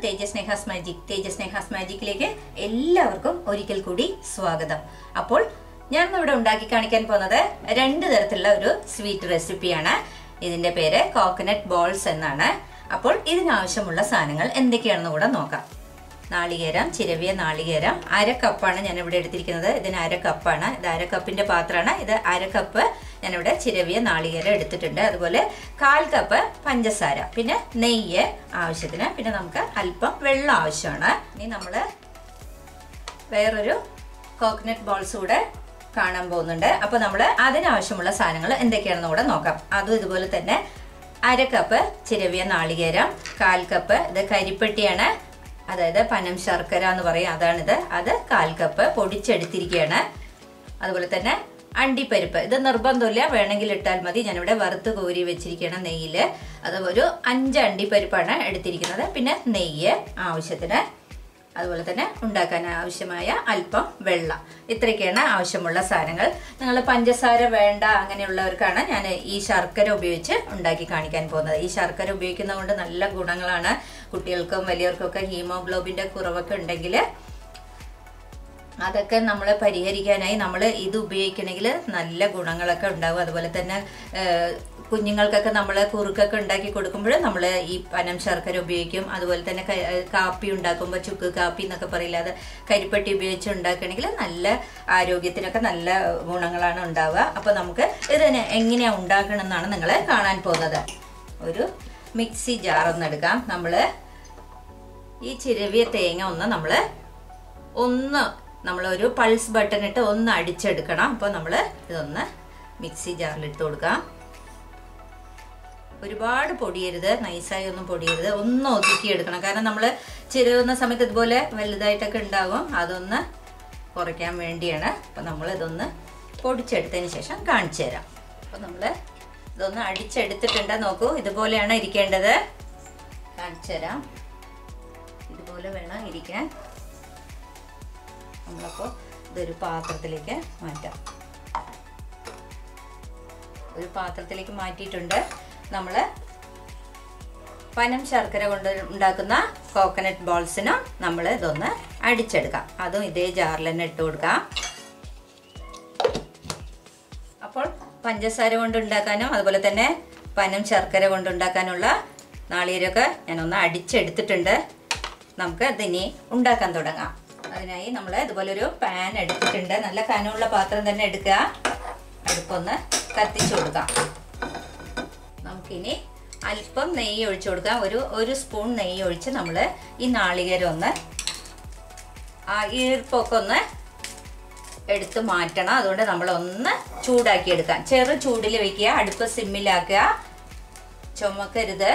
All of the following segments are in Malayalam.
തേജസ് സ്നേഹാസ് മാജിക് തേജസ് സ്നേഹാസ് മാജിക്കിലേക്ക് എല്ലാവർക്കും ഒരിക്കൽ കൂടി സ്വാഗതം അപ്പോൾ ഞാൻ ഇന്ന് ഇവിടെ ഉണ്ടാക്കി കാണിക്കാൻ പോകുന്നത് രണ്ട് തരത്തിലുള്ള ഒരു സ്വീറ്റ് റെസിപ്പിയാണ് ഇതിന്റെ പേര് കോക്കനട്ട് ബോൾസ് എന്നാണ് അപ്പോൾ ഇതിനാവശ്യമുള്ള സാധനങ്ങൾ എന്തൊക്കെയാണെന്ന് കൂടെ നോക്കാം നാളികേരം ചിരവിയ നാളികേരം അര കപ്പാണ് ഞാൻ ഇവിടെ എടുത്തിരിക്കുന്നത് ഇതിന് അര കപ്പാണ് ഇത് അര കപ്പിന്റെ പാത്രമാണ് ഇത് അര കപ്പ് ഞാനിവിടെ ചിരവിയ നാളികേരം എടുത്തിട്ടുണ്ട് അതുപോലെ കാൽ കപ്പ് പഞ്ചസാര പിന്നെ നെയ്യ് ആവശ്യത്തിന് പിന്നെ നമുക്ക് അല്പം വെള്ളം ആവശ്യമാണ് ഇനി നമ്മൾ വേറൊരു കോക്കനട്ട് ബോൾസ് കൂടെ കാണാൻ പോകുന്നുണ്ട് അപ്പൊ നമ്മൾ അതിനാവശ്യമുള്ള സാധനങ്ങൾ എന്തൊക്കെയാണെന്ന് കൂടെ നോക്കാം അതും ഇതുപോലെ തന്നെ അര കപ്പ് ചിരവിയ നാളികേരം കാൽ കപ്പ് ഇത് കരിപ്പെട്ടിയാണ് അതായത് പനം ശർക്കര എന്ന് പറയും അതാണിത് അത് കാൽ കപ്പ് പൊടിച്ചെടുത്തിരിക്കുകയാണ് അതുപോലെ തന്നെ അണ്ടിപ്പരിപ്പ് ഇത് നിർബന്ധമില്ല വേണമെങ്കിൽ ഇട്ടാൽ മതി ഞാനിവിടെ വറുത്ത് കോരി വെച്ചിരിക്കുകയാണ് നെയ്യിൽ അത് ഒരു അഞ്ച് അണ്ടിപ്പരിപ്പാണ് എടുത്തിരിക്കുന്നത് പിന്നെ നെയ്യ് ആവശ്യത്തിന് അതുപോലെ തന്നെ ഉണ്ടാക്കാൻ ആവശ്യമായ അല്പം വെള്ളം ഇത്രയൊക്കെയാണ് ആവശ്യമുള്ള സാധനങ്ങൾ നിങ്ങൾ പഞ്ചസാര വേണ്ട അങ്ങനെയുള്ളവർക്കാണ് ഞാൻ ഈ ശർക്കര ഉപയോഗിച്ച് ഉണ്ടാക്കി കാണിക്കാൻ പോകുന്നത് ഈ ശർക്കര ഉപയോഗിക്കുന്നത് കൊണ്ട് നല്ല ഗുണങ്ങളാണ് കുട്ടികൾക്കും വലിയവർക്കും ഒക്കെ ഹീമോഗ്ലോബിന്റെ കുറവൊക്കെ ഉണ്ടെങ്കിൽ അതൊക്കെ നമ്മൾ പരിഹരിക്കാനായി നമ്മൾ ഇത് ഉപയോഗിക്കണമെങ്കിൽ നല്ല ഗുണങ്ങളൊക്കെ ഉണ്ടാവും അതുപോലെ തന്നെ കുഞ്ഞുങ്ങൾക്കൊക്കെ നമ്മൾ കുറുക്കൊക്കെ ഉണ്ടാക്കി കൊടുക്കുമ്പോൾ നമ്മൾ ഈ പനം ശർക്കര ഉപയോഗിക്കും അതുപോലെ തന്നെ കാപ്പി ഉണ്ടാക്കുമ്പോൾ ചുക്ക് കാപ്പി എന്നൊക്കെ പറയില്ല അത് കരിപ്പെട്ടി ഉപയോഗിച്ച് ഉണ്ടാക്കുകയാണെങ്കിൽ നല്ല ആരോഗ്യത്തിനൊക്കെ നല്ല ഗുണങ്ങളാണ് ഉണ്ടാവുക അപ്പോൾ നമുക്ക് ഇതിന് എങ്ങനെയാണ് ഉണ്ടാക്കണം എന്നാണ് നിങ്ങൾ കാണാൻ പോകുന്നത് ഒരു മിക്സി ജാർ ഒന്ന് എടുക്കാം നമ്മൾ ഈ ചിരവിയ തേങ്ങ ഒന്ന് നമ്മൾ ഒന്ന് നമ്മളൊരു പൾസ് ബട്ടൺ ഇട്ട് ഒന്ന് അടിച്ചെടുക്കണം അപ്പോൾ നമ്മൾ ഇതൊന്ന് മിക്സി ജാറിൽ ഇട്ട് കൊടുക്കാം ഒരുപാട് പൊടിയരുത് നൈസായി ഒന്നും പൊടിയരുത് ഒന്ന് ഒതുക്കി എടുക്കണം കാരണം നമ്മൾ ചിരവുന്ന സമയത്ത് ഇതുപോലെ വലുതായിട്ടൊക്കെ ഉണ്ടാകും അതൊന്ന് കുറയ്ക്കാൻ വേണ്ടിയാണ് അപ്പം നമ്മൾ ഇതൊന്ന് പൊടിച്ചെടുത്തതിന് ശേഷം കാണിച്ചു തരാം അപ്പം നമ്മൾ ഇതൊന്ന് അടിച്ചെടുത്തിട്ടുണ്ട് നോക്കൂ ഇതുപോലെയാണ് ഇരിക്കേണ്ടത് കാണിച്ചു തരാം ഇതുപോലെ വേണം ഇരിക്കാൻ നമ്മളപ്പോൾ ഇതൊരു പാത്രത്തിലേക്ക് മാറ്റാം ഒരു പാത്രത്തിലേക്ക് മാറ്റിയിട്ടുണ്ട് നമ്മൾ പനം ശർക്കര കൊണ്ട് ഉണ്ടാക്കുന്ന കോക്കനട്ട് ബോൾസിനും നമ്മൾ ഇതൊന്ന് അടിച്ചെടുക്കാം അതും ഇതേ ജാറിൽ തന്നെ ഇട്ട് കൊടുക്കാം അപ്പോൾ പഞ്ചസാര കൊണ്ട് ഉണ്ടാക്കാനും അതുപോലെ തന്നെ പനം ശർക്കര കൊണ്ട് ഉണ്ടാക്കാനുള്ള നാളികേരമൊക്കെ ഞാനൊന്ന് അടിച്ചെടുത്തിട്ടുണ്ട് നമുക്ക് അതിനി ഉണ്ടാക്കാൻ തുടങ്ങാം അതിനായി നമ്മൾ ഇതുപോലെ ഒരു പാൻ എടുത്തിട്ടുണ്ട് നല്ല കനമുള്ള പാത്രം തന്നെ എടുക്കുക അടുപ്പൊന്ന് കത്തിച്ചു കൊടുക്കാം നമുക്കിനി അല്പം നെയ്യ് ഒഴിച്ചു കൊടുക്കാം ഒരു ഒരു സ്പൂൺ നെയ്യ് ഒഴിച്ച് നമ്മൾ ഈ നാളികേരം ഒന്ന് ആ ഈർപ്പൊക്കെ ഒന്ന് എടുത്ത് മാറ്റണം അതുകൊണ്ട് നമ്മൾ ഒന്ന് ചൂടാക്കി എടുക്കാം ചെറു ചൂടിൽ വെക്കുക അടുപ്പ് സിമ്മിലാക്കുക ചുമക്കരുത്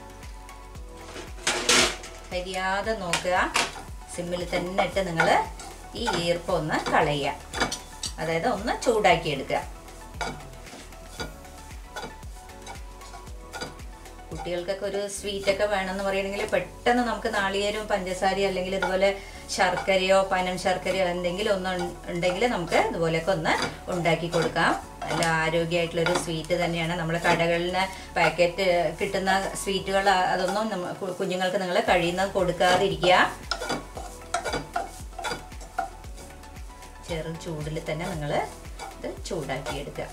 കരിയാതെ നോക്കുക സിമ്മിൽ തന്നെ ഇട്ട് നിങ്ങൾ ഈ ഈർപ്പം ഒന്ന് കളയുക അതായത് ഒന്ന് ചൂടാക്കി എടുക്കുക കുട്ടികൾക്കൊക്കെ ഒരു സ്വീറ്റ് ഒക്കെ വേണമെന്ന് പറയണമെങ്കിൽ പെട്ടെന്ന് നമുക്ക് നാളികേരവും പഞ്ചസാരയോ അല്ലെങ്കിൽ ഇതുപോലെ ശർക്കരയോ പനം ശർക്കരയോ എന്തെങ്കിലും ഒന്ന് ഉണ്ടെങ്കിൽ നമുക്ക് ഇതുപോലെയൊക്കെ ഒന്ന് ഉണ്ടാക്കി കൊടുക്കാം നല്ല ആരോഗ്യമായിട്ടുള്ളൊരു സ്വീറ്റ് തന്നെയാണ് നമ്മൾ കടകളിൽ നിന്ന് പാക്കറ്റ് കിട്ടുന്ന സ്വീറ്റുകൾ അതൊന്നും കുഞ്ഞുങ്ങൾക്ക് നിങ്ങൾ കഴിയുന്നത് കൊടുക്കാതിരിക്കുക ചെറു ചൂടിൽ തന്നെ നിങ്ങൾ ഇത് ചൂടാക്കി എടുക്കുക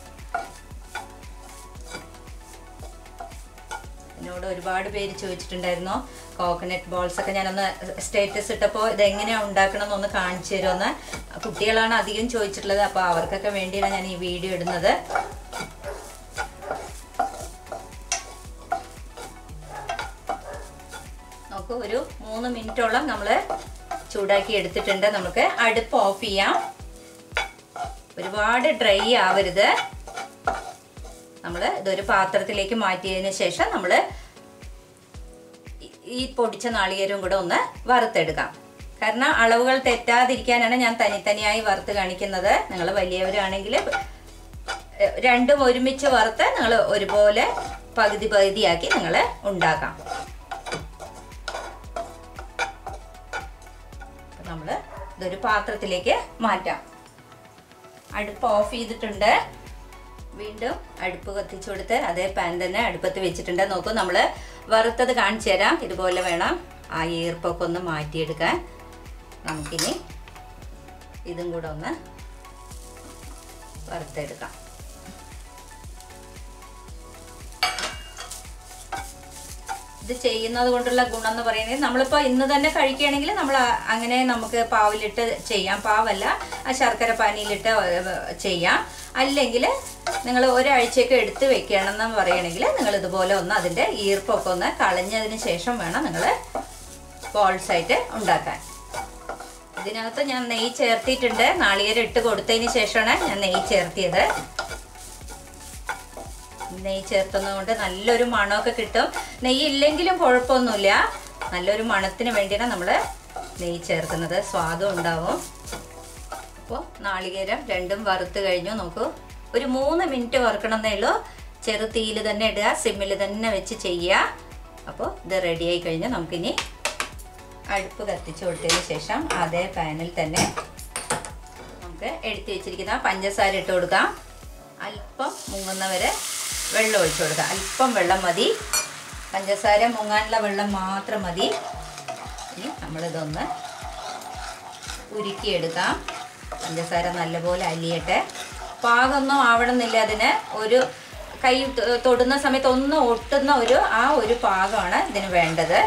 എന്നോട് ഒരുപാട് പേര് ചോദിച്ചിട്ടുണ്ടായിരുന്നു കോക്കനട്ട് ബോൾസ് ഒക്കെ ഞാനൊന്ന് സ്റ്റേറ്റസ് ഇട്ടപ്പോൾ ഇത് എങ്ങനെയാണ് ഉണ്ടാക്കണം എന്നൊന്ന് കാണിച്ചു തരുമെന്ന് കുട്ടികളാണ് അധികം ചോദിച്ചിട്ടുള്ളത് അപ്പോൾ അവർക്കൊക്കെ വേണ്ടിയാണ് ഞാൻ ഈ വീഡിയോ ഇടുന്നത് നോക്കൂ ഒരു മൂന്ന് മിനിറ്റോളം നമ്മൾ ചൂടാക്കി എടുത്തിട്ടുണ്ട് നമുക്ക് അടുപ്പ് ഓഫ് ചെയ്യാം ഒരുപാട് ഡ്രൈ ആവരുത് നമ്മൾ ഇതൊരു പാത്രത്തിലേക്ക് മാറ്റിയതിന് ശേഷം നമ്മൾ ഈ പൊടിച്ച നാളികേരവും കൂടെ ഒന്ന് വറുത്തെടുക്കാം കാരണം അളവുകൾ തെറ്റാതിരിക്കാനാണ് ഞാൻ തനിത്തനിയായി വറുത്ത് കാണിക്കുന്നത് നിങ്ങൾ വലിയവരാണെങ്കിൽ രണ്ടും ഒരുമിച്ച് വറുത്ത് നിങ്ങൾ ഒരുപോലെ പകുതി പകുതിയാക്കി നിങ്ങൾ ഉണ്ടാക്കാം നമ്മൾ ഇതൊരു പാത്രത്തിലേക്ക് മാറ്റാം അടുപ്പ് ഓഫ് ചെയ്തിട്ടുണ്ട് വീണ്ടും അടുപ്പ് കത്തിച്ചു കൊടുത്ത് അതേ പാൻ തന്നെ അടുപ്പത്ത് വെച്ചിട്ടുണ്ട് നോക്കൂ നമ്മൾ വറുത്തത് കാണിച്ചു തരാം ഇതുപോലെ വേണം ആ ഈർപ്പൊക്കെ ഒന്ന് മാറ്റിയെടുക്കാൻ നമുക്കിനി ഇതും കൂടെ ഒന്ന് വറുത്തെടുക്കാം ഇത് ചെയ്യുന്നത് കൊണ്ടുള്ള ഗുണം എന്ന് പറയുന്നത് നമ്മളിപ്പോൾ ഇന്ന് തന്നെ കഴിക്കുകയാണെങ്കിൽ നമ്മൾ ആ- അങ്ങനെ നമുക്ക് പാവിലിട്ട് ചെയ്യാം പാവല്ല ആ ശർക്കര പാനിയിലിട്ട് ചെയ്യാം അല്ലെങ്കിൽ നിങ്ങൾ ഒരാഴ്ചയൊക്കെ എടുത്ത് വെക്കുകയാണെന്ന് പറയുകയാണെങ്കിൽ നിങ്ങൾ ഇതുപോലെ ഒന്ന് അതിൻ്റെ ഈർപ്പൊക്കെ ഒന്ന് കളഞ്ഞതിന് ശേഷം വേണം നിങ്ങൾ ബോൾസ് ആയിട്ട് ഉണ്ടാക്കാൻ ഇതിനകത്ത് ഞാൻ നെയ്യ് ചേർത്തിട്ടുണ്ട് നാളികേരം ഇട്ട് കൊടുത്തതിന് ശേഷമാണ് ഞാൻ നെയ്യ് ചേർത്തിയത് നെയ്യ് ചേർത്തുന്നത് കൊണ്ട് നല്ലൊരു മണമൊക്കെ കിട്ടും നെയ്യ് ഇല്ലെങ്കിലും കുഴപ്പമൊന്നുമില്ല നല്ലൊരു മണത്തിന് വേണ്ടിയാണ് നമ്മൾ നെയ്യ് ചേർക്കുന്നത് സ്വാദും ഉണ്ടാവും അപ്പോൾ നാളികേരം രണ്ടും വറുത്ത് കഴിഞ്ഞു നോക്കൂ ഒരു മൂന്ന് മിനിറ്റ് വറുക്കണമെന്നേ ഉള്ളൂ ചെറു തീയിൽ തന്നെ ഇടുക സിമ്മിൽ തന്നെ വെച്ച് ചെയ്യുക അപ്പോൾ ഇത് റെഡിയായി കഴിഞ്ഞാൽ നമുക്കിനി അടുപ്പ് കത്തിച്ചു കൊടുത്തതിന് ശേഷം അതേ പാനിൽ തന്നെ നമുക്ക് എടുത്തു വെച്ചിരിക്കുന്ന പഞ്ചസാര ഇട്ട് കൊടുക്കാം അല്പം മുങ്ങുന്നവരെ വെള്ളം ഒഴിച്ചു കൊടുക്കാം അല്പം വെള്ളം മതി പഞ്ചസാര മുങ്ങാനുള്ള വെള്ളം മാത്രം മതി ഇനി നമ്മളിതൊന്ന് ഉരുക്കിയെടുക്കാം പഞ്ചസാര നല്ലപോലെ അലിയട്ടെ പാകമൊന്നും ആവണമെന്നില്ല അതിന് ഒരു കൈ തൊ- തൊടുന്ന സമയത്ത് ഒന്ന് ഒട്ടുന്ന ഒരു ആ ഒരു പാകമാണ് ഇതിന് വേണ്ടത്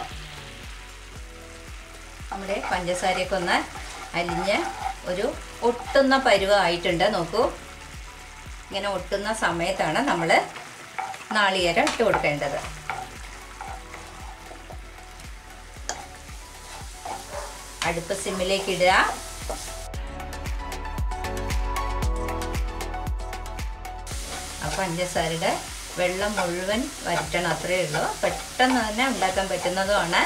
നമ്മുടെ പഞ്ചസാരയൊക്കെ ഒന്ന് അലിഞ്ഞ് ഒരു ഒട്ടുന്ന പരുവമായിട്ടുണ്ട് നോക്കൂ ഇങ്ങനെ ഒട്ടുന്ന സമയത്താണ് നമ്മൾ നാളികേരം ഇട്ട് കൊടുക്കേണ്ടത് അടുപ്പ് സിമ്മിലേക്ക് ഇടുക ആ പഞ്ചസാരയുടെ വെള്ളം മുഴുവൻ വരട്ടണം അത്രയേ ഉള്ളൂ പെട്ടെന്ന് തന്നെ ഉണ്ടാക്കാൻ പറ്റുന്നതുമാണ്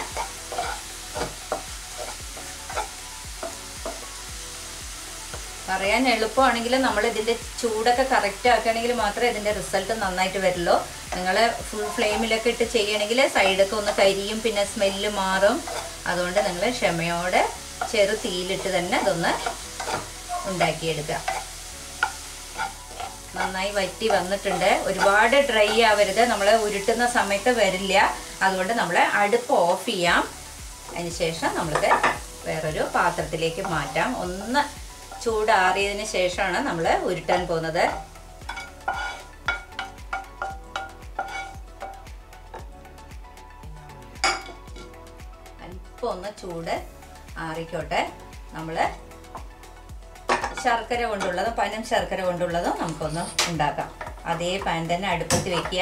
പറയാൻ എളുപ്പമാണെങ്കിലും നമ്മൾ ഇതിൻ്റെ ചൂടൊക്കെ കറക്റ്റ് ആക്കുകയാണെങ്കിൽ മാത്രമേ ഇതിൻ്റെ റിസൾട്ട് നന്നായിട്ട് വരുള്ളൂ നിങ്ങൾ ഫുൾ ഫ്ലെയിമിലൊക്കെ ഇട്ട് ചെയ്യണമെങ്കിൽ സൈഡൊക്കെ ഒന്ന് കരിയും പിന്നെ സ്മെല്ല് മാറും അതുകൊണ്ട് നിങ്ങൾ ക്ഷമയോടെ ചെറു തീയിലിട്ട് തന്നെ ഇതൊന്ന് ഉണ്ടാക്കിയെടുക്കുക നന്നായി വറ്റി വന്നിട്ടുണ്ട് ഒരുപാട് ഡ്രൈ ആവരുത് നമ്മൾ ഉരുട്ടുന്ന സമയത്ത് വരില്ല അതുകൊണ്ട് നമ്മൾ അടുപ്പ് ഓഫ് ചെയ്യാം അതിന് ശേഷം നമ്മൾക്ക് വേറൊരു പാത്രത്തിലേക്ക് മാറ്റാം ഒന്ന് ചൂടാറിയതിന് ശേഷമാണ് നമ്മൾ ഉരുട്ടാൻ പോകുന്നത് അല്പം ഒന്ന് ചൂട് ആറിക്കോട്ടെ നമ്മൾ ശർക്കര കൊണ്ടുള്ളതും പനം ശർക്കര കൊണ്ടുള്ളതും നമുക്കൊന്ന് ഉണ്ടാക്കാം അതേ പാൻ തന്നെ അടുപ്പത്ത് വെക്കുക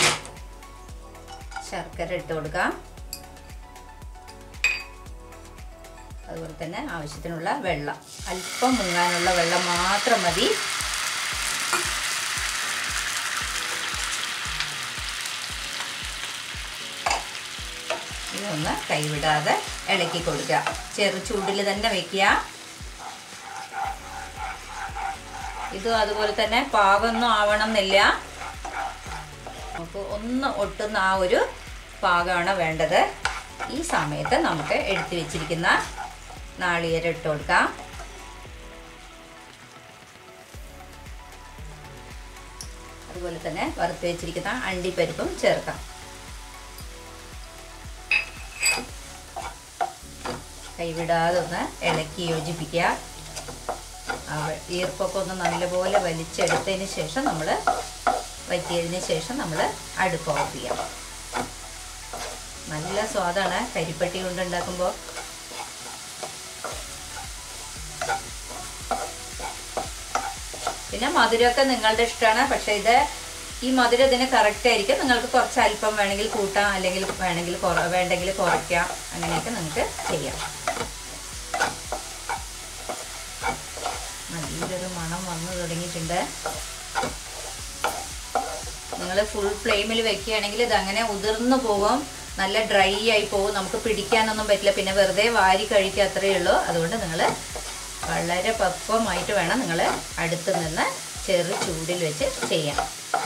ശർക്കര ഇട്ട് കൊടുക്കാം അതുപോലെ തന്നെ ആവശ്യത്തിനുള്ള വെള്ളം അല്പം മുങ്ങാനുള്ള വെള്ളം മാത്രം മതി ഇതൊന്ന് കൈവിടാതെ ഇളക്കി കൊടുക്കുക ചെറു ചൂടിൽ തന്നെ വെക്കുക ഇതും അതുപോലെ തന്നെ പാകമൊന്നും ആവണം എന്നില്ല നമുക്ക് ഒന്ന് ഒട്ടുന്ന ആ ഒരു പാകമാണ് വേണ്ടത് ഈ സമയത്ത് നമുക്ക് എടുത്തു വെച്ചിരിക്കുന്ന നാളികേരം ഇട്ട് കൊടുക്കാം അതുപോലെ തന്നെ വറുത്ത് വെച്ചിരിക്കുന്ന അണ്ടിപ്പരിപ്പും ചേർക്കാം കൈവിടാതെ ഒന്ന് ഇളക്കി യോജിപ്പിക്കുക ആ വെ- ഈർപ്പൊക്കെ ഒന്ന് നല്ലപോലെ വലിച്ചെടുത്തതിന് ശേഷം നമ്മൾ വറ്റിയതിന് ശേഷം നമ്മൾ അടുപ്പ് ഓഫ് ചെയ്യാം നല്ല സ്വാദാണ് കരിപ്പട്ടി കൊണ്ട് ഉണ്ടാക്കുമ്പോൾ പിന്നെ മധുരമൊക്കെ നിങ്ങളുടെ ഇഷ്ടമാണ് പക്ഷെ ഇത് ഈ മധുരം ഇതിന് കറക്റ്റ് ആയിരിക്കും നിങ്ങൾക്ക് കുറച്ച് അല്പം വേണമെങ്കിൽ കൂട്ടാം അല്ലെങ്കിൽ വേണമെങ്കിൽ കുറ വേണ്ടെങ്കിൽ കുറയ്ക്കാം അങ്ങനെയൊക്കെ നിങ്ങൾക്ക് ചെയ്യാം നല്ലൊരു മണം വന്നു തുടങ്ങിയിട്ടുണ്ട് നിങ്ങൾ ഫുൾ ഫ്ലെയിമിൽ വെക്കുകയാണെങ്കിൽ ഇത് അങ്ങനെ ഉതിർന്നു പോകും നല്ല ഡ്രൈ ആയി പോകും നമുക്ക് പിടിക്കാനൊന്നും പറ്റില്ല പിന്നെ വെറുതെ വാരി കഴിക്കുക അത്രയേ ഉള്ളൂ അതുകൊണ്ട് നിങ്ങൾ വളരെ പക്വമായിട്ട് വേണം നിങ്ങൾ അടുത്ത് നിന്ന് ചെറു ചൂടിൽ വെച്ച് ചെയ്യാൻ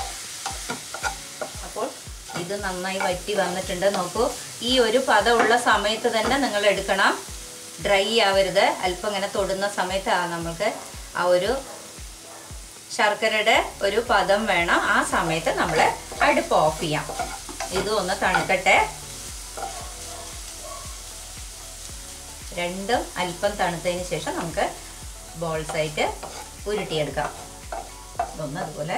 അപ്പോൾ ഇത് നന്നായി വറ്റി വന്നിട്ടുണ്ട് നോക്കൂ ഈ ഒരു പദമുള്ള സമയത്ത് തന്നെ നിങ്ങൾ എടുക്കണം ഡ്രൈ ആവരുത് അല്പം ഇങ്ങനെ തൊടുന്ന സമയത്ത് ആ നമുക്ക് ആ ഒരു ശർക്കരയുടെ ഒരു പദം വേണം ആ സമയത്ത് നമ്മൾ അടുപ്പ് ഓഫ് ചെയ്യാം ഇതും ഒന്ന് തണുക്കട്ടെ രണ്ടും അല്പം തണുത്തതിന് ശേഷം നമുക്ക് ബോൾസ് ആയിട്ട് ഉരുട്ടിയെടുക്കാം ഇതൊന്ന് അതുപോലെ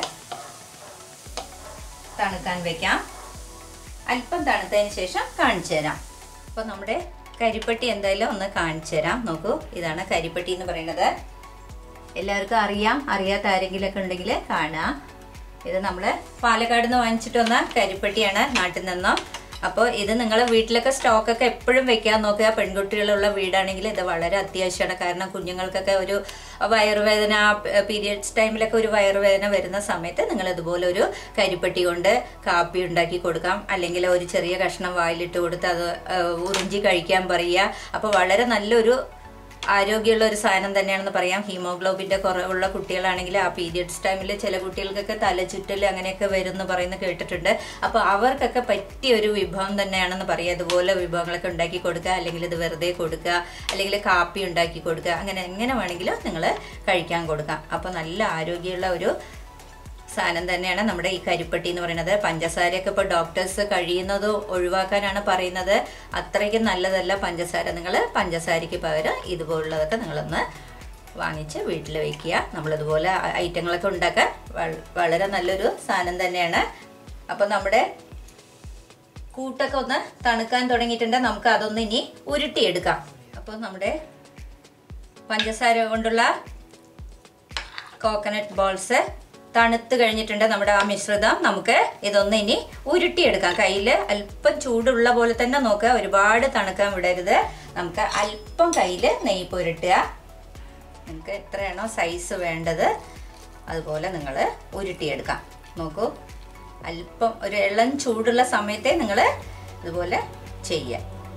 തണുക്കാൻ വെക്കാം അല്പം തണുത്തതിന് ശേഷം കാണിച്ചു തരാം അപ്പോൾ നമ്മുടെ കരിപ്പെട്ടി എന്തായാലും ഒന്ന് കാണിച്ചു തരാം നോക്കൂ ഇതാണ് കരിപ്പെട്ടി എന്ന് പറയുന്നത് എല്ലാവർക്കും അറിയാം അറിയാത്ത ആരെങ്കിലുമൊക്കെ ഉണ്ടെങ്കിൽ കാണാം ഇത് നമ്മൾ പാലക്കാട് നിന്ന് വാങ്ങിച്ചിട്ട് വന്ന കരിപ്പെട്ടിയാണ് നാട്ടിൽ നിന്നും അപ്പോൾ ഇത് നിങ്ങൾ വീട്ടിലൊക്കെ സ്റ്റോക്കൊക്കെ എപ്പോഴും വെക്കാൻ നോക്കുക പെൺകുട്ടികളുള്ള വീടാണെങ്കിൽ ഇത് വളരെ അത്യാവശ്യമാണ് കാരണം കുഞ്ഞുങ്ങൾക്കൊക്കെ ഒരു വയറുവേദന പീരിയഡ്സ് ടൈമിലൊക്കെ ഒരു വയറുവേദന വരുന്ന സമയത്ത് നിങ്ങൾ ഇതുപോലെ ഒരു കരിപ്പെട്ടി കൊണ്ട് കാപ്പി ഉണ്ടാക്കി കൊടുക്കാം അല്ലെങ്കിൽ ഒരു ചെറിയ കഷ്ണം വായിലിട്ട് കൊടുത്ത് അത് ആ, ഉറിഞ്ചി കഴിക്കാൻ പറയുക അപ്പോൾ വളരെ നല്ലൊരു ആരോഗ്യമുള്ള ഒരു സാധനം തന്നെയാണെന്ന് പറയാം ഹീമോഗ്ലോബിന്റെ കുറവുള്ള കുട്ടികളാണെങ്കിൽ ആ പീരിയഡ്സ് ടൈമിൽ ചില കുട്ടികൾക്കൊക്കെ തലചുറ്റൽ അങ്ങനെയൊക്കെ വരും എന്ന് പറയുന്നത് കേട്ടിട്ടുണ്ട് അപ്പോൾ അവർക്കൊക്കെ പറ്റിയ ഒരു വിഭവം തന്നെയാണെന്ന് പറയാം ഇതുപോലെ വിഭവങ്ങളൊക്കെ ഉണ്ടാക്കി കൊടുക്കുക അല്ലെങ്കിൽ ഇത് വെറുതെ കൊടുക്കുക അല്ലെങ്കിൽ കാപ്പി ഉണ്ടാക്കി കൊടുക്കുക അങ്ങനെ എങ്ങനെ വേണമെങ്കിലും നിങ്ങൾ കഴിക്കാൻ കൊടുക്കാം അപ്പോൾ നല്ല ആരോഗ്യമുള്ള ഒരു സാധനം തന്നെയാണ് നമ്മുടെ ഈ കരിപ്പെട്ടി എന്ന് പറയുന്നത് പഞ്ചസാരയൊക്കെ ഇപ്പോൾ ഡോക്ടേഴ്സ് കഴിയുന്നത് ഒഴിവാക്കാനാണ് പറയുന്നത് അത്രയ്ക്കും നല്ലതല്ല പഞ്ചസാര നിങ്ങൾ പഞ്ചസാരയ്ക്ക് പകരം ഇതുപോലുള്ളതൊക്കെ നിങ്ങളൊന്ന് വാങ്ങിച്ച് വീട്ടിൽ വെക്കുക നമ്മളിതുപോലെ ഐറ്റങ്ങളൊക്കെ ഉണ്ടാക്കാൻ വള- വളരെ നല്ലൊരു സാധനം തന്നെയാണ് അപ്പോൾ നമ്മുടെ കൂട്ടൊക്കെ ഒന്ന് തണുക്കാൻ തുടങ്ങിയിട്ടുണ്ട് നമുക്ക് അതൊന്ന് ഇനി ഉരുട്ടിയെടുക്കാം അപ്പോൾ നമ്മുടെ പഞ്ചസാര കൊണ്ടുള്ള കോക്കനട്ട് ബോൾസ് തണുത്ത് കഴിഞ്ഞിട്ടുണ്ട് നമ്മുടെ ആ മിശ്രിതം നമുക്ക് ഇതൊന്ന് ഇനി ഉരുട്ടിയെടുക്കാം കയ്യിൽ അല്പം ചൂടുള്ള പോലെ തന്നെ നോക്കുക ഒരുപാട് തണുക്കാൻ വിടരുത് നമുക്ക് അല്പം കയ്യിൽ നെയ്യ് പുരട്ടുക നിങ്ങൾക്ക് എത്രയാണോ സൈസ് വേണ്ടത് അതുപോലെ നിങ്ങൾ ഉരുട്ടിയെടുക്കാം നോക്കൂ അല്പം ഒരു ഇളം ചൂടുള്ള സമയത്തെ നിങ്ങൾ ഇതുപോലെ ചെയ്യുക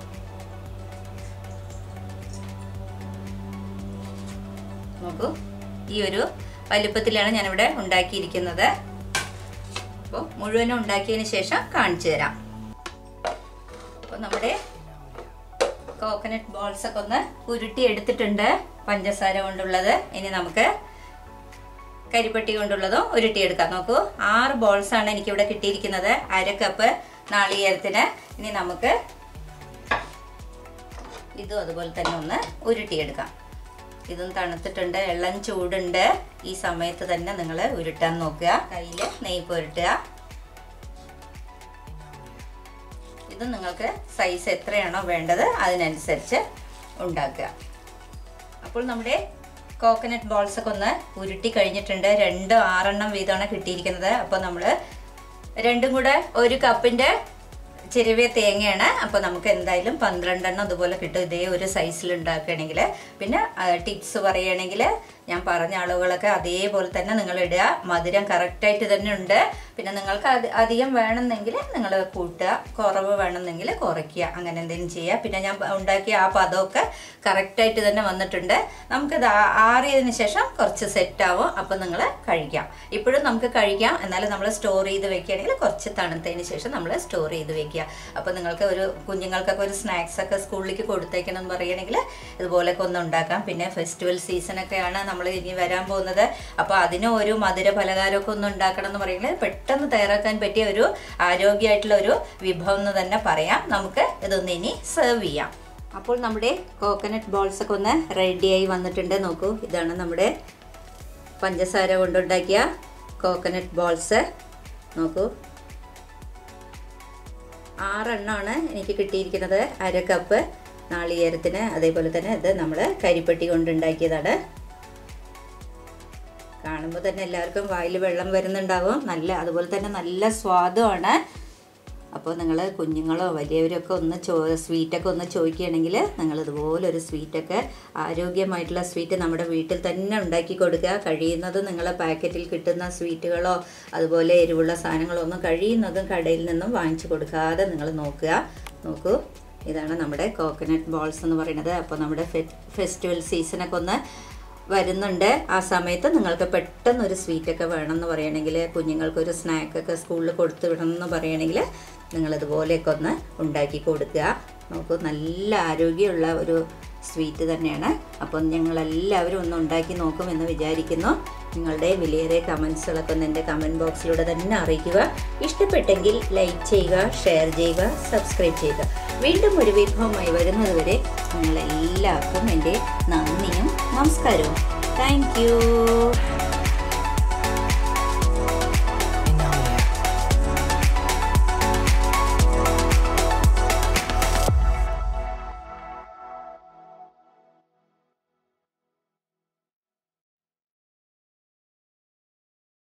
നോക്കൂ ഈ ഒരു വലിപ്പത്തിലാണ് ഞാനിവിടെ ഉണ്ടാക്കിയിരിക്കുന്നത് അപ്പോൾ മുഴുവനും ഉണ്ടാക്കിയതിന് ശേഷം കാണിച്ചു തരാം അപ്പോൾ നമ്മുടെ കോക്കനട്ട് ബോൾസ് ഒക്കെ ഒന്ന് ഉരുട്ടി എടുത്തിട്ടുണ്ട് പഞ്ചസാര കൊണ്ടുള്ളത് ഇനി നമുക്ക് കരിപ്പെട്ടി കൊണ്ടുള്ളതും ഉരുട്ടിയെടുക്കാം നോക്കൂ ആറ് ബോൾസ് ആണ് എനിക്കിവിടെ കിട്ടിയിരിക്കുന്നത് അര കപ്പ് നാളികേരത്തിന് ഇനി നമുക്ക് ഇതും അതുപോലെ തന്നെ ഒന്ന് ഉരുട്ടിയെടുക്കാം ഇതും തണുത്തിട്ടുണ്ട് എള്ളം ചൂടുണ്ട് ഈ സമയത്ത് തന്നെ നിങ്ങൾ ഉരുട്ടാൻ നോക്കുക കയ്യിൽ നെയ്യ് പുരട്ടുക ഇത് നിങ്ങൾക്ക് സൈസ് എത്രയാണോ വേണ്ടത് അതിനനുസരിച്ച് ഉണ്ടാക്കുക അപ്പോൾ നമ്മുടെ കോക്കനട്ട് ബോൾസ് ഒക്കെ ഒന്ന് ഉരുട്ടി കഴിഞ്ഞിട്ടുണ്ട് രണ്ട് ആറെണ്ണം വീതമാണ് കിട്ടിയിരിക്കുന്നത് അപ്പോൾ നമ്മൾ രണ്ടും കൂടെ ഒരു കപ്പിൻ്റെ ചെരുവിയ തേങ്ങയാണ് അപ്പോൾ നമുക്ക് എന്തായാലും പന്ത്രണ്ടെണ്ണം അതുപോലെ കിട്ടും ഇതേ ഒരു സൈസിൽ ഉണ്ടാക്കുകയാണെങ്കിൽ പിന്നെ ടിപ്സ് പറയുകയാണെങ്കിൽ ഞാൻ പറഞ്ഞ അളവുകളൊക്കെ അതേപോലെ തന്നെ നിങ്ങൾ ഇടുക മധുരം കറക്റ്റായിട്ട് തന്നെ ഉണ്ട് പിന്നെ നിങ്ങൾക്ക് അത് അധികം വേണമെന്നെങ്കിൽ നിങ്ങൾ കൂട്ടുക കുറവ് വേണമെന്നെങ്കിൽ കുറയ്ക്കുക അങ്ങനെ എന്തെങ്കിലും ചെയ്യുക പിന്നെ ഞാൻ ഉണ്ടാക്കിയ ആ പദമൊക്കെ കറക്റ്റായിട്ട് തന്നെ വന്നിട്ടുണ്ട് നമുക്കിത് ആ- ആറിയതിന് ശേഷം കുറച്ച് സെറ്റ് ആവും അപ്പം നിങ്ങൾ കഴിക്കാം ഇപ്പോഴും നമുക്ക് കഴിക്കാം എന്നാലും നമ്മൾ സ്റ്റോർ ചെയ്ത് വെക്കുകയാണെങ്കിൽ കുറച്ച് തണുത്തതിന് ശേഷം നമ്മൾ സ്റ്റോർ ചെയ്ത് വെക്കുക അപ്പോൾ നിങ്ങൾക്ക് ഒരു കുഞ്ഞുങ്ങൾക്കൊക്കെ ഒരു സ്നാക്സ് ഒക്കെ സ്കൂളിലേക്ക് കൊടുത്തേക്കണം എന്ന് പറയുകയാണെങ്കിൽ ഇതുപോലെയൊക്കെ ഒന്ന് ഉണ്ടാക്കാം പിന്നെ ഫെസ്റ്റിവൽ സീസണൊക്കെയാണ് നമ്മൾ ഇനി വരാൻ പോകുന്നത് അപ്പോൾ അതിന് ഒരു മധുര പലഹാരമൊക്കെ ഒന്ന് ഉണ്ടാക്കണം എന്ന് പറയുന്നത് പെട്ടെന്ന് തയ്യാറാക്കാൻ പറ്റിയ ഒരു ആരോഗ്യമായിട്ടുള്ള ഒരു വിഭവം എന്ന് തന്നെ പറയാം നമുക്ക് ഇതൊന്ന് ഇനി സെർവ് ചെയ്യാം അപ്പോൾ നമ്മുടെ കോക്കനട്ട് ബോൾസ് ഒക്കെ ഒന്ന് റെഡിയായി വന്നിട്ടുണ്ട് നോക്കൂ ഇതാണ് നമ്മുടെ പഞ്ചസാര കൊണ്ടുണ്ടാക്കിയ കോക്കനട്ട് ബോൾസ് നോക്കൂ ആറെണ്ണമാണ് എനിക്ക് കിട്ടിയിരിക്കുന്നത് അര കപ്പ് നാളികേരത്തിന് അതേപോലെ തന്നെ ഇത് നമ്മൾ കരിപ്പെട്ടി കൊണ്ടുണ്ടാക്കിയതാണ് കാണുമ്പോൾ തന്നെ എല്ലാവർക്കും വായിൽ വെള്ളം വരുന്നുണ്ടാവും നല്ല അതുപോലെ തന്നെ നല്ല സ്വാദുമാണ് അപ്പോൾ നിങ്ങൾ കുഞ്ഞുങ്ങളോ വലിയവരൊക്കെ ഒന്ന് ചോ സ്വീറ്റൊക്കെ ഒന്ന് ചോദിക്കുകയാണെങ്കിൽ നിങ്ങൾ ഇതുപോലെ ഒരു സ്വീറ്റൊക്കെ ആരോഗ്യമായിട്ടുള്ള സ്വീറ്റ് നമ്മുടെ വീട്ടിൽ തന്നെ ഉണ്ടാക്കി കൊടുക്കുക കഴിയുന്നതും നിങ്ങൾ പാക്കറ്റിൽ കിട്ടുന്ന സ്വീറ്റുകളോ അതുപോലെ എരിവുള്ള സാധനങ്ങളോ ഒന്നും കഴിയുന്നതും കടയിൽ നിന്നും വാങ്ങിച്ചു കൊടുക്കാതെ നിങ്ങൾ നോക്കുക നോക്കൂ ഇതാണ് നമ്മുടെ കോക്കനട്ട് ബോൾസ് എന്ന് പറയുന്നത് അപ്പോൾ നമ്മുടെ ഫെസ്റ്റിവൽ സീസണൊക്കെ ഒന്ന് വരുന്നുണ്ട് ആ സമയത്ത് നിങ്ങൾക്ക് പെട്ടെന്ന് ഒരു സ്വീറ്റൊക്കെ വേണമെന്ന് പറയണമെങ്കിൽ കുഞ്ഞുങ്ങൾക്കൊരു സ്നാക്കൊക്കെ സ്കൂളിൽ കൊടുത്തു വിടണം എന്ന് പറയണമെങ്കിൽ നിങ്ങൾ ഇതുപോലെയൊക്കെ ഒന്ന് ഉണ്ടാക്കി കൊടുക്കുക നമുക്ക് നല്ല ആരോഗ്യമുള്ള ഒരു സ്വീറ്റ് തന്നെയാണ് അപ്പം ഞങ്ങളെല്ലാവരും ഒന്ന് ഉണ്ടാക്കി നോക്കുമെന്ന് വിചാരിക്കുന്നു നിങ്ങളുടെ വിലയേറിയ കമൻസുകളൊക്കെ ഒന്ന് എൻ്റെ കമൻറ്റ് ബോക്സിലൂടെ തന്നെ അറിയിക്കുക ഇഷ്ടപ്പെട്ടെങ്കിൽ ലൈക്ക് ചെയ്യുക ഷെയർ ചെയ്യുക സബ്സ്ക്രൈബ് ചെയ്യുക വീണ്ടും ഒരു വിഭവമായി വരുന്നതുവരെ നിങ്ങളെല്ലാവർക്കും എൻ്റെ നന്ദിയും നമസ്കാരവും താങ്ക് യു